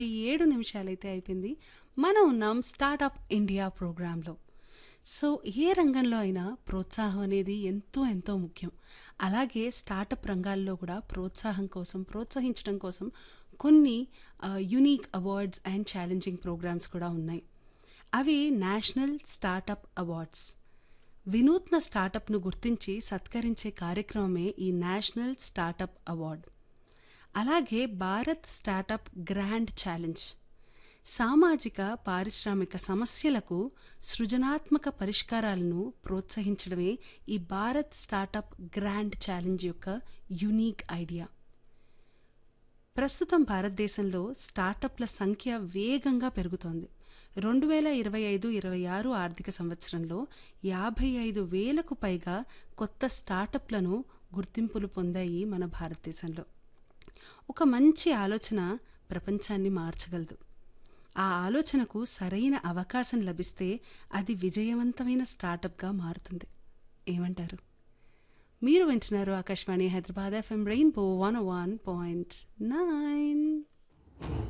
ఏడు నిమిషాలైతే అయిపోయింది మనం ఉన్నాం స్టార్టప్ ఇండియా ప్రోగ్రాంలో సో ఏ రంగంలో అయినా ప్రోత్సాహం అనేది ఎంతో ఎంతో ముఖ్యం అలాగే స్టార్టప్ రంగాల్లో కూడా ప్రోత్సాహం కోసం ప్రోత్సహించడం కోసం కొన్ని unique awards and challenging programmes కూడా ఉన్నాయి అవి నేషనల్ స్టార్టప్ అవార్డ్స్ వినూత్న స్టార్టప్ను గుర్తించి సత్కరించే కార్యక్రమమే ఈ నేషనల్ స్టార్టప్ అవార్డ్ అలాగే భారత్ స్టార్టప్ గ్రాండ్ ఛాలెంజ్ సామాజిక పారిశ్రామిక సమస్యలకు సృజనాత్మక పరిష్కారాలను ప్రోత్సహించడమే ఈ భారత్ స్టార్టప్ గ్రాండ్ ఛాలెంజ్ యొక్క యునీక్ ఐడియా ప్రస్తుతం భారతదేశంలో స్టార్టప్ల సంఖ్య వేగంగా పెరుగుతోంది రెండు వేల ఇరవై ఐదు ఇరవై ఆరు ఆర్థిక సంవత్సరంలో యాభై ఐదు వేలకు పైగా కొత్త స్టార్టప్లను గుర్తింపులు పొందాయి మన భారతదేశంలో ఒక మంచి ఆలోచన ప్రపంచాన్ని మార్చగలదు ఆ ఆలోచనకు సరైన అవకాశం లభిస్తే అది విజయవంతమైన స్టార్టప్గా మారుతుంది ఏమంటారు మీరు వింటున్నారు Akashvani Hyderabad FM rainbow one one point nine